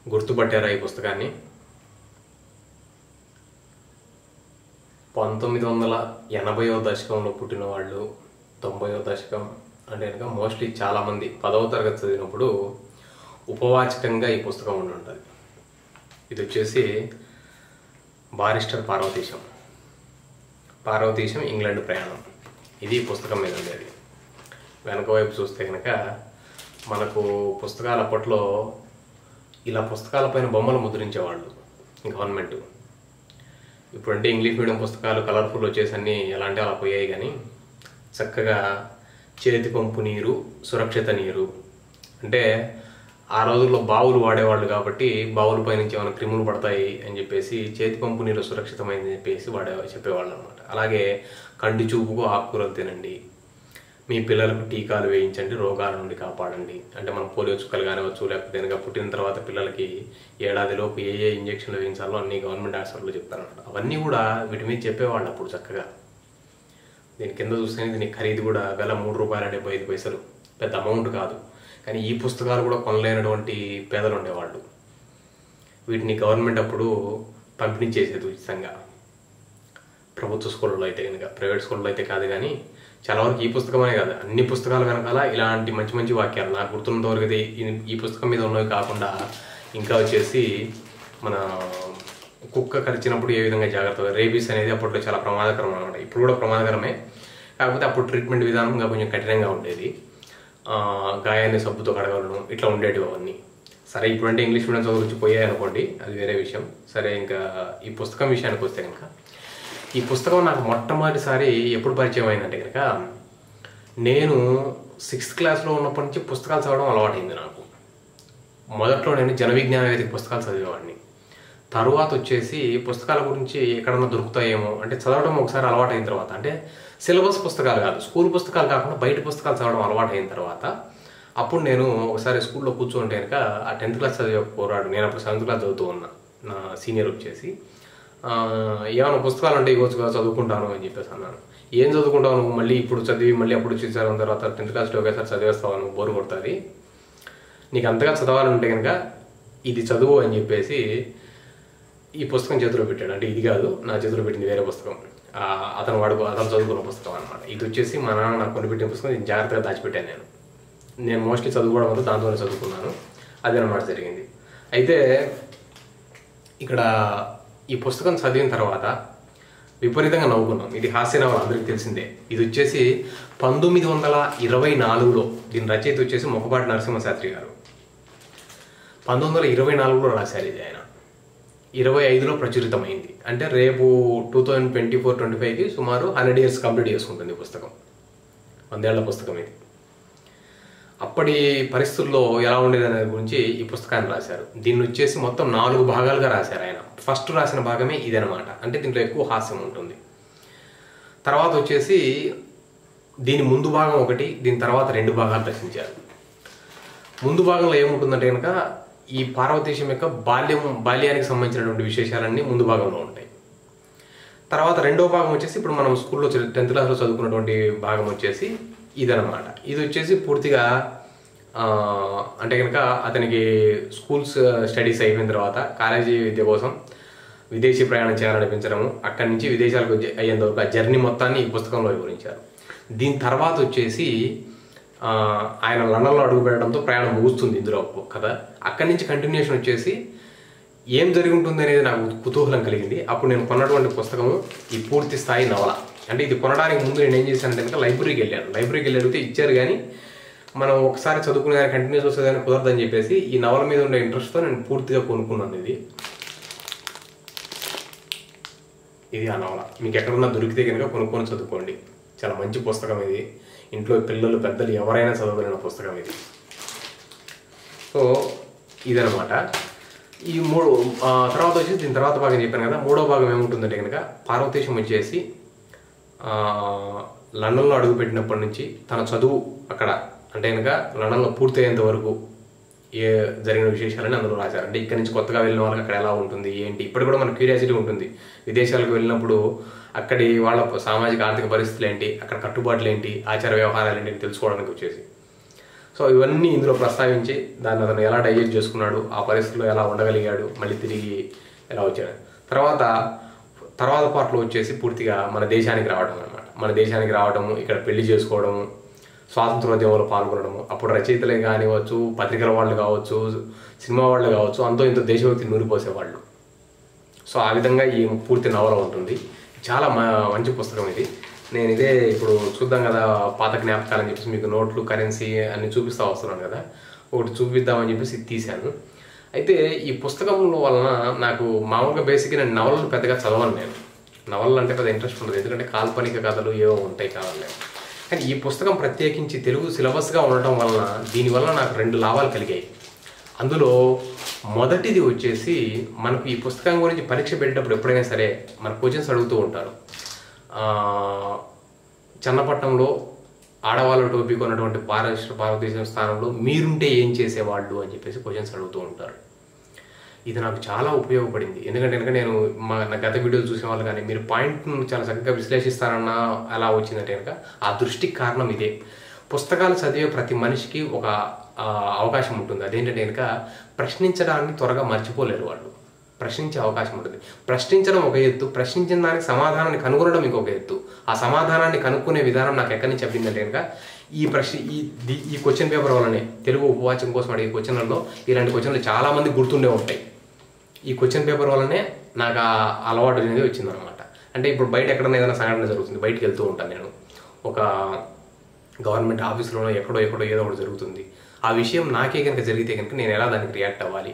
గుర్తుపట్టారా ఈ పుస్తకాన్ని పంతొమ్మిది వందల ఎనభైవ దశకంలో పుట్టిన వాళ్ళు తొంభైవ దశకం అంటే కనుక మోస్ట్లీ చాలామంది పదవ తరగతి చదివినప్పుడు ఉపవాచకంగా ఈ పుస్తకం ఉండి ఉంటుంది ఇది వచ్చేసి బారిస్టర్ పార్వతీశం పార్వతీశం ఇంగ్లాండ్ ప్రయాణం ఇది ఈ పుస్తకం మీద ఉండేది వెనక వైపు చూస్తే కనుక మనకు పుస్తకాలు అప్పట్లో ఇలా పుస్తకాలపైన బొమ్మలు ముద్రించేవాళ్ళు గవర్నమెంట్ ఇప్పుడంటే ఇంగ్లీష్ మీడియం పుస్తకాలు కలర్ఫుల్ వచ్చేసి అన్నీ ఎలా అంటే అలా పోయాయి కానీ చక్కగా చేతి పంపు నీరు సురక్షిత నీరు అంటే ఆ రోజుల్లో బావులు వాడేవాళ్ళు కాబట్టి బావుల పై నుంచి ఏమైనా క్రిములు పడతాయి అని చెప్పేసి చేతి పంపు నీరు సురక్షితమైందని చెప్పేసి వాడే చెప్పేవాళ్ళు అనమాట అలాగే కంటి చూపుకు ఆకుకూరలు తినండి మీ పిల్లలకు టీకాలు వేయించండి రోగాల నుండి కాపాడండి అంటే మనం పోలియో చుక్కలు కానివచ్చు లేకపోతే కనుక పుట్టిన తర్వాత పిల్లలకి ఏడాదిలోపు ఏ ఏ ఇంజక్షన్లు వేయించాలో అన్ని గవర్నమెంట్ హాస్పిటల్లో చెప్తారన్నమాట అవన్నీ కూడా వీటి మీద చెప్పేవాళ్ళు అప్పుడు చక్కగా దీని కింద చూస్తే దీని ఖరీదు కూడా వెల మూడు రూపాయల డెబ్బై ఐదు పైసలు పెద్ద అమౌంట్ కాదు కానీ ఈ పుస్తకాలు కూడా కొనలేనటువంటి పేదలు ఉండేవాళ్ళు వీటిని గవర్నమెంట్ అప్పుడు పంపిణీ చేసేది ఉచితంగా ప్రభుత్వ స్కూళ్ళలో అయితే కనుక ప్రైవేట్ స్కూల్లో అయితే కాదు కానీ చాలా వరకు ఈ పుస్తకమే కాదు అన్ని పుస్తకాల వెనకాల ఇలాంటి మంచి మంచి వాక్యాలు నాకు గుర్తున్నంత వరకు అయితే ఈ- ఈ పుస్తకం మీద ఉన్నవి కాకుండా ఇంకా వచ్చేసి మన కుక్క కరిచినప్పుడు ఏ విధంగా జాగ్రత్త రేబీస్ అనేది అప్పట్లో చాలా ప్రమాదకరం అనమాట ఇప్పుడు కూడా ప్రమాదకరమే కాకపోతే అప్పుడు ట్రీట్మెంట్ విధానం ఇంకా కొంచెం కఠినంగా ఉండేది ఆ, గాయాన్ని సబ్బుతో కడగలను ఇట్లా ఉండేటివి అవన్నీ సరే ఇప్పుడంటే ఇంగ్లీష్ మీడియం చదువు వచ్చి పోయాయి అనుకోండి అది వేరే విషయం సరే ఇంకా ఈ పుస్తకం విషయానికి వస్తే కనుక ఈ పుస్తకం నాకు మొట్టమొదటిసారి ఎప్పుడు పరిచయం అయిందంటే కనుక నేను సిక్స్త్ క్లాస్లో ఉన్నప్పటి నుంచి పుస్తకాలు చదవడం అలవాటైంది నాకు మొదట్లో నేను జన విజ్ఞాన వేదిక పుస్తకాలు చదివేవాడిని తరువాత వచ్చేసి పుస్తకాల గురించి ఎక్కడన్నా దొరుకుతాయేమో అంటే చదవడం ఒకసారి అలవాటు అయిన తర్వాత అంటే సిలబస్ పుస్తకాలు కాదు స్కూల్ పుస్తకాలు కాకుండా బయట పుస్తకాలు చదవడం అలవాటు అయిన తర్వాత అప్పుడు నేను ఒకసారి స్కూల్లో కూర్చుంటే కనుక ఆ టెన్త్ క్లాస్ చదివే పోరాడు నేను అప్పుడు సెవెంత్ క్లాస్ చదువుతూ ఉన్నా నా సీనియర్ వచ్చేసి ఆ, ఏమైనా పుస్తకాలు అంటే ఇవ్వచ్చు కదా చదువుకుంటాను అని చెప్పేసి అన్నాను ఏం చదువుకుంటావు నువ్వు మళ్ళీ ఇప్పుడు చదివి మళ్ళీ అప్పుడు చూసారు తర్వాత టెన్త్ క్లాస్లో ఒకేసారి చదివేస్తావు నువ్వు బోరు కొడుతుంది నీకు అంతగా చదవాలంటే కనుక ఇది చదువు అని చెప్పేసి ఈ పుస్తకం చేతిలో పెట్టాడు అంటే ఇది కాదు నా చేతిలో పెట్టింది వేరే పుస్తకం ఆ, అతను వాడుకో అతను చదువుకున్న పుస్తకం అనమాట ఇది వచ్చేసి మా నాన్న నాకు కొనిపెట్టిన పుస్తకం ఇది జాగ్రత్తగా దాచిపెట్టాను నేను నేను మోస్ట్లీ చదువుకోవడం వల్ల దాంతోనే చదువుకున్నాను అదే అనమాట జరిగింది అయితే ఇక్కడ ఈ పుస్తకం చదివిన తర్వాత విపరీతంగా నవ్వుకున్నాం ఇది హాస్య నవల అందరికీ తెలిసిందే ఇది వచ్చేసి పంతొమ్మిది వందల ఇరవై నాలుగులో దీని రచయిత వచ్చేసి మొక్కపాటి నరసింహశాస్త్రి గారు పంతొమ్మిది వందల ఇరవై నాలుగులో రాశారు ఇది ఆయన ఇరవై ఐదులో ప్రచురితమైంది అంటే రేపు two thousand twenty four twenty ఫైవ్కి సుమారు హండ్రెడ్ ఇయర్స్ కంప్లీట్ చేసుకుంటుంది ఈ పుస్తకం వందేళ్ల పుస్తకం ఇది అప్పటి పరిస్థితుల్లో ఎలా ఉండేది అనే గురించి ఈ పుస్తకాన్ని రాశారు దీన్ని వచ్చేసి మొత్తం నాలుగు భాగాలుగా రాశారు ఆయన ఫస్ట్ రాసిన భాగమే ఇదనమాట అంటే దీంట్లో ఎక్కువ హాస్యం ఉంటుంది తర్వాత వచ్చేసి దీని ముందు భాగం ఒకటి దీని తర్వాత రెండు భాగాలు రచించారు ముందు భాగంలో ఏముంటుందంటే కనుక ఈ పార్వతీశం యొక్క బాల్యం బాల్యానికి సంబంధించినటువంటి విశేషాలన్నీ ముందు భాగంలో ఉంటాయి తర్వాత రెండో భాగం వచ్చేసి ఇప్పుడు మనం స్కూల్లో టెన్త్ క్లాస్లో చదువుకున్నటువంటి భాగం వచ్చేసి ఇదనమాట ఇది వచ్చేసి పూర్తిగా ఆ, అంటే కనుక అతనికి స్కూల్స్ స్టడీస్ అయిపోయిన తర్వాత కాలేజీ విద్య కోసం విదేశీ ప్రయాణం చేయాలనిపించడము అక్కడి నుంచి విదేశాలకు జ- అయ్యేంత వరకు ఆ జర్నీ మొత్తాన్ని ఈ పుస్తకంలో వివరించారు దీని తర్వాత వచ్చేసి ఆ, ఆయన లండన్లో అడుగు పెట్టడంతో ప్రయాణం ముగుస్తుంది ఇందులో కదా అక్కడి నుంచి కంటిన్యూషన్ వచ్చేసి ఏం జరిగి ఉంటుంది అనేది నాకు కుతూహలం కలిగింది అప్పుడు నేను కొన్నటువంటి పుస్తకము ఈ పూర్తి స్థాయి నవల అంటే ఇది కొనడానికి ముందు నేను ఏం చేశానంటే కనుక లైబ్రరీకి వెళ్ళాను లైబ్రరీకి వెళ్ళి అడిగితే ఇచ్చారు కానీ మనం ఒకసారి చదువుకునే కానీ కంటిన్యూస్ వస్తుంది కానీ కుదరదని చెప్పేసి ఈ నవల మీద ఉండే ఇంట్రెస్ట్తో నేను పూర్తిగా కొనుక్కున్నాను ఇది ఇది ఆ నవల మీకు ఎక్కడన్నా దొరికితే కనుక కొనుక్కొని చదువుకోండి చాలా మంచి పుస్తకం ఇది ఇంట్లో పిల్లలు పెద్దలు ఎవరైనా చదవగలిగిన పుస్తకం ఇది సో ఇదనమాట ఈ మూడు ఆ, తర్వాత వచ్చేసి దీని తర్వాత భాగం చెప్పాను కదా మూడో భాగం ఏముంటుందంటే కనుక పార్వతీశం వచ్చేసి ఆ, లండన్లో అడుగుపెట్టినప్పటి నుంచి తన చదువు అక్కడ అంటే కనుక లండన్లో పూర్తయ్యేంత వరకు ఏ జరిగిన విశేషాలని అందులో రాశారు అంటే ఇక్కడ నుంచి కొత్తగా వెళ్ళిన వాళ్ళకి అక్కడ ఎలా ఉంటుంది ఏంటి ఇప్పుడు కూడా మన క్యూరియాసిటీ ఉంటుంది విదేశాలకు వెళ్ళినప్పుడు అక్కడి వాళ్ళ సామాజిక ఆర్థిక పరిస్థితులు ఏంటి అక్కడ కట్టుబాట్లు ఏంటి ఆచార వ్యవహారాలు ఏంటి అని తెలుసుకోవడానికి వచ్చేసి సో ఇవన్నీ ఇందులో ప్రస్తావించి దాన్ని అతను ఎలా డైజెస్ట్ చేసుకున్నాడు ఆ పరిస్థితిలో ఎలా ఉండగలిగాడు మళ్ళీ తిరిగి ఎలా వచ్చాడు తర్వాత తర్వాత పాటలో వచ్చేసి పూర్తిగా మన దేశానికి రావడం అనమాట మన దేశానికి రావడము ఇక్కడ పెళ్లి చేసుకోవడము స్వాతంత్రోద్యమంలో పాల్గొనడము అప్పుడు రచయితలే కానివచ్చు పత్రికల వాళ్ళు కావచ్చు సినిమా వాళ్ళు కావచ్చు అంతో ఇంతో దేశభక్తి నూరిపోసేవాళ్ళు సో ఆ విధంగా ఈ పూర్తి నవల ఉంటుంది చాలా మ- మంచి పుస్తకం ఇది నేను ఇదే ఇప్పుడు చూద్దాం కదా పాత జ్ఞాపకాలు అని చెప్పేసి మీకు నోట్లు కరెన్సీ అన్ని చూపిస్తా వస్తున్నాను కదా ఒకటి చూపిద్దామని చెప్పేసి ఇది తీశాను అయితే ఈ పుస్తకంలో వలన నాకు మామూలుగా బేసిక్గా నేను నవలలు పెద్దగా చదవను నేను నవలలు అంటే పెద్ద ఇంట్రెస్ట్ ఉండదు ఎందుకంటే కాల్పనిక కథలు ఏవో ఉంటాయి కావాలి కానీ ఈ పుస్తకం ప్రత్యేకించి తెలుగు సిలబస్గా ఉండటం వలన దీనివల్ల నాకు రెండు లాభాలు కలిగాయి అందులో మొదటిది వచ్చేసి మనకు ఈ పుస్తకం గురించి పరీక్ష పెట్టేటప్పుడు ఎప్పుడైనా సరే మన క్వశ్చన్స్ అడుగుతూ ఉంటారు ఆ, చన్నపట్నంలో ఆడవాళ్ళ టోపీ కొన్నటువంటి పారరాష్ట్ర భారతదేశం స్థానంలో మీరుంటే ఏం చేసేవాళ్ళు అని చెప్పేసి క్వశ్చన్స్ అడుగుతూ ఉంటారు ఇది నాకు చాలా ఉపయోగపడింది ఎందుకంటే కనుక నేను మా నా గత వీడియోలు చూసిన వాళ్ళు కానీ మీరు పాయింట్ను చాలా చక్కగా విశ్లేషిస్తారన్న అలా వచ్చిందంటే కనుక ఆ దృష్టికి కారణం ఇదే పుస్తకాలు చదివే ప్రతి మనిషికి ఒక ఆ, అవకాశం ఉంటుంది అదేంటంటే కనుక ప్రశ్నించడాన్ని త్వరగా మర్చిపోలేరు వాళ్ళు ప్రశ్నించే అవకాశం ఉంటుంది ప్రశ్నించడం ఒక ఎత్తు ప్రశ్నించిన దానికి సమాధానాన్ని కనుగొనడం ఇంకొక ఎత్తు ఆ సమాధానాన్ని కనుక్కునే విధానం నాకు ఎక్కడి నుంచి చెప్పిందంటే కనుక ఈ ప్రశ్న ఈ ది- ఈ క్వశ్చన్ పేపర్ వల్లనే తెలుగు ఉపవాచం కోసం అడిగే క్వశ్చన్లలో ఇలాంటి క్వశ్చన్లు చాలా మంది గుర్తుండే ఉంటాయి ఈ క్వశ్చన్ పేపర్ వల్లనే నాకు ఆ అలవాటు అనేది వచ్చిందనమాట అంటే ఇప్పుడు బయట ఎక్కడైనా ఏదైనా సంఘటన జరుగుతుంది బయటికి వెళ్తూ ఉంటాను నేను ఒక గవర్నమెంట్ ఆఫీసులోనో ఎక్కడో ఎక్కడో ఏదో ఒకటి జరుగుతుంది ఆ విషయం నాకే కనుక జరిగితే కనుక నేను ఎలా దానికి రియాక్ట్ అవ్వాలి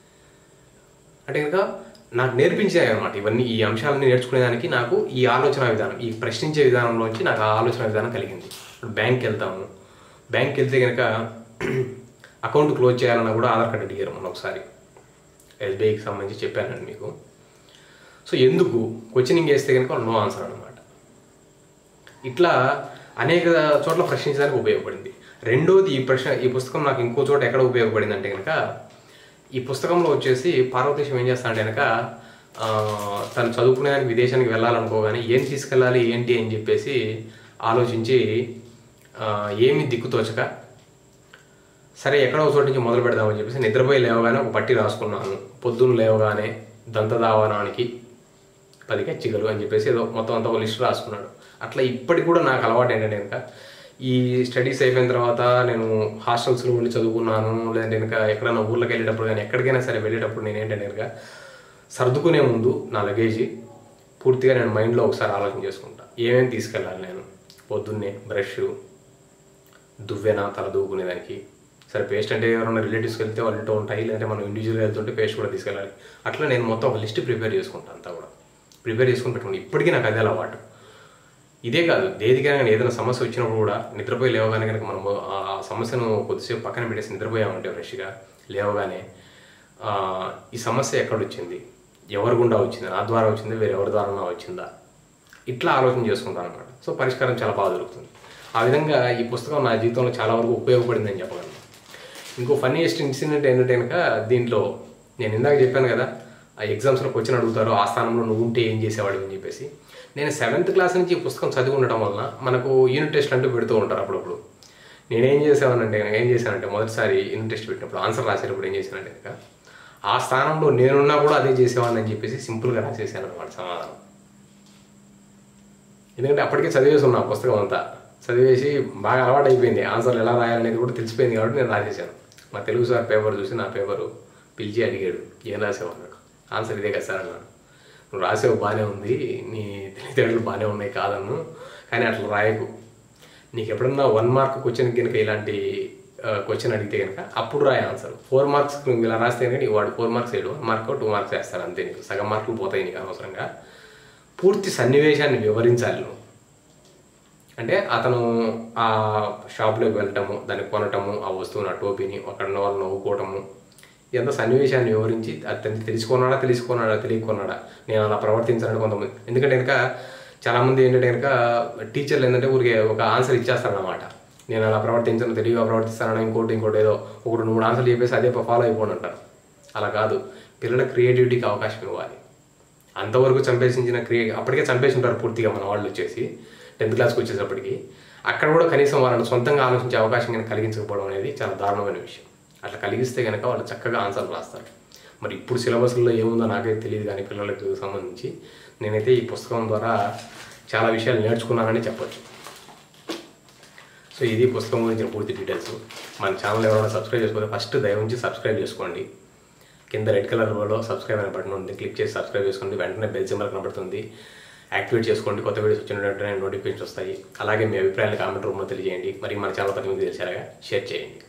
అంటే కనుక నాకు నేర్పించాయి అనమాట ఇవన్నీ ఈ అంశాలన్నీ నేర్చుకునేదానికి నాకు ఈ ఆలోచన విధానం ఈ ప్రశ్నించే విధానంలోంచి నాకు ఆ ఆలోచన విధానం కలిగింది ఇప్పుడు బ్యాంక్కి వెళ్తాము బ్యాంక్కి వెళ్తే కనుక అకౌంట్ క్లోజ్ చేయాలన్నా కూడా ఆధార్ కార్డు అడిగారు మొన్న ఒకసారి ఎస్బీఐకి సంబంధించి చెప్పానండి మీకు సో ఎందుకు క్వశ్చనింగ్ వేస్తే కనుక నో ఆన్సర్ అనమాట ఇట్లా అనేక చోట్ల ప్రశ్నించడానికి ఉపయోగపడింది రెండోది ఈ ప్రశ్న ఈ పుస్తకం నాకు ఇంకో చోట ఎక్కడ ఉపయోగపడింది అంటే కనుక ఈ పుస్తకంలో వచ్చేసి పార్వతీశం ఏం చేస్తాడంటే కనుక ఆ, తను చదువుకునేదానికి విదేశానికి వెళ్ళాలనుకోగానే ఏం తీసుకెళ్ళాలి ఏంటి అని చెప్పేసి ఆలోచించి ఆ, ఏమి దిక్కుతోచక సరే ఎక్కడో ఒక చోటు నుంచి మొదలు పెడదామని చెప్పేసి నిద్రపోయి లేవగానే ఒక పట్టి రాసుకున్నాను పొద్దున్న లేవగానే దంతదావనానికి పది కచ్చిగలు అని చెప్పేసి ఏదో మొత్తం అంతా ఒక లిస్ట్ రాసుకున్నాడు అట్లా ఇప్పటికి కూడా నాకు అలవాటు ఏంటంటే కనుక ఈ స్టడీస్ అయిపోయిన తర్వాత నేను హాస్టల్స్లో ఉండి చదువుకున్నాను లేదంటే కనుక ఎక్కడైనా ఊర్లోకి వెళ్ళేటప్పుడు కానీ ఎక్కడికైనా సరే వెళ్ళేటప్పుడు నేను ఏంటంటే కనుక సర్దుకునే ముందు నా లగేజ్ పూర్తిగా నేను మైండ్లో ఒకసారి ఆలోచన చేసుకుంటా ఏమేమి తీసుకెళ్ళాలి నేను పొద్దున్నే బ్రష్ దువ్వెన తల దూకునేదానికి సరే పేస్ట్ అంటే ఎవరైనా రిలేటివ్స్కి వెళ్తే వాళ్ళు ఇంటూ ఉంటాయి లేదంటే మనం ఇండివిజువల్గా వెళ్తుంటే పేస్ట్ కూడా తీసుకెళ్ళాలి అట్లా నేను మొత్తం ఒక లిస్ట్ ప్రిపేర్ చేసుకుంటాను అంతా కూడా ప్రిపేర్ చేసుకుని పెట్టుకుంటాను ఇప్పటికీ నాకు అదే అలవాటు ఇదే కాదు దేనికైనా కానీ ఏదైనా సమస్య వచ్చినప్పుడు కూడా నిద్రపోయి లేవగానే కనుక మనం ఆ సమస్యను కొద్దిసేపు పక్కన పెట్టేసి నిద్రపోయామంటే ఫ్రెష్గా లేవగానే ఆ, ఈ సమస్య ఎక్కడ వచ్చింది ఎవరి గుండా వచ్చింది నా ద్వారా వచ్చింది వేరే ఎవరి ద్వారా వచ్చిందా ఇట్లా ఆలోచన చేసుకుంటాను అనమాట సో పరిష్కారం చాలా బాగా దొరుకుతుంది ఆ విధంగా ఈ పుస్తకం నా జీవితంలో చాలా వరకు ఉపయోగపడిందని చెప్పగలను ఇంకో ఫన్నీయెస్ట్ ఇన్సిడెంట్ ఏంటంటే కనుక దీంట్లో నేను ఇందాక చెప్పాను కదా ఆ ఎగ్జామ్స్లో క్వశ్చన్ అడుగుతారు ఆ స్థానంలో నువ్వు ఉంటే ఏం చేసేవాడు అని చెప్పేసి నేను సెవెంత్ క్లాస్ నుంచి ఈ పుస్తకం చదివి ఉండటం వలన మనకు యూనిట్ టెస్ట్ అంటూ పెడుతూ ఉంటారు అప్పుడప్పుడు నేనేం చేసామనంటే కనుక ఏం చేశానంటే మొదటిసారి యూనిట్ టెస్ట్ పెట్టినప్పుడు ఆన్సర్ రాసేటప్పుడు ఏం చేశానంటే కనుక ఆ స్థానంలో నేనున్నా కూడా అదే చేసేవాడిని అని చెప్పేసి సింపుల్గా రాసేసాను అనమాట సమాధానం ఎందుకంటే అప్పటికే చదివేసి ఉన్నా ఆ పుస్తకం అంతా చదివేసి బాగా అలవాటు అయిపోయింది ఆన్సర్లు ఎలా రాయాలనేది కూడా తెలిసిపోయింది కాబట్టి నేను రాసేసాను మా తెలుగు సార్ పేపర్ చూసి నా పేపరు పిలిచి అడిగాడు ఏం రాసావు అన్నాడు ఆన్సర్ ఇదే కదా సార్ అన్నాను నువ్వు రాసేవు బాగానే ఉంది నీ తెలివితేటలు బాగానే ఉన్నాయి కాదన్ను కానీ అట్లా రాయకు నీకు ఎప్పుడన్నా వన్ మార్క్ క్వశ్చన్ కనుక ఇలాంటి క్వశ్చన్ అడిగితే కనుక అప్పుడు రాయి ఆన్సర్ ఫోర్ మార్క్స్ నువ్వు ఇలా రాస్తే కనుక నీకు వాడు ఫోర్ మార్క్స్ వేయడు వన్ మార్క్ టూ మార్క్స్ వేస్తారు అంతే నీకు సగం మార్కులు పోతాయి నీకు అనవసరంగా పూర్తి సన్నివేశాన్ని వివరించాలి నువ్వు అంటే అతను ఆ షాప్లోకి వెళ్ళటము దాన్ని కొనటము ఆ వస్తువుని ఆ టోపీని అక్కడ ఉన్న వాళ్ళు నవ్వుకోవటము ఎంత సన్నివేశాన్ని వివరించి అతన్ని తెలుసుకున్నాడా తెలుసుకున్నాడా తెలియకున్నాడా నేను అలా ప్రవర్తించాలని కొంతమంది ఎందుకంటే కనుక చాలామంది ఏంటంటే కనుక టీచర్లు ఏంటంటే ఊరికే ఒక ఆన్సర్ ఇచ్చేస్తారన్నమాట నేను అలా ప్రవర్తించను తెలివిగా ప్రవర్తిస్తానని ఇంకోటి ఇంకోటి ఏదో ఒకటి మూడు ఆన్సర్లు చెప్పేసి అదే ఫాలో అయిపోండి అంటారు అలా కాదు పిల్లల క్రియేటివిటీకి అవకాశం ఇవ్వాలి అంతవరకు చంపేసించిన క్రియ అప్పటికే చంపేసి ఉంటారు పూర్తిగా మన వాళ్ళు వచ్చేసి టెన్త్ క్లాస్కి వచ్చేటప్పటికి అక్కడ కూడా కనీసం వాళ్ళని సొంతంగా ఆలోచించే అవకాశం కనుక కలిగించకపోవడం అనేది చాలా దారుణమైన విషయం అట్లా కలిగిస్తే కనుక వాళ్ళు చక్కగా ఆన్సర్లు రాస్తారు మరి ఇప్పుడు సిలబస్లో ఏముందో నాకైతే తెలియదు కానీ పిల్లలకు సంబంధించి నేనైతే ఈ పుస్తకం ద్వారా చాలా విషయాలు నేర్చుకున్నానని చెప్పొచ్చు సో ఇది పుస్తకం గురించిన పూర్తి డీటెయిల్స్ మన ఛానల్ ఎవరైనా సబ్స్క్రైబ్ చేసుకోతే ఫస్ట్ దయవుంచి సబ్స్క్రైబ్ చేసుకోండి కింద రెడ్ కలర్లో సబ్స్క్రైబ్ అనే బటన్ ఉంది క్లిక్ చేసి సబ్స్క్రైబ్ చేసుకోండి వెంటనే బెల్ సింబల్ కనబడుతుంది యాక్టివేట్ చేసుకోండి కొత్త వీడియోస్ వచ్చిన వెంటనే నోటిఫికేషన్ వస్తాయి అలాగే మీ అభిప్రాయాలు కామెంట్ రూమ్లో తెలియజేయండి మరి మన ఛానల్ పది మంది తెలిసారా షేర్ చేయండి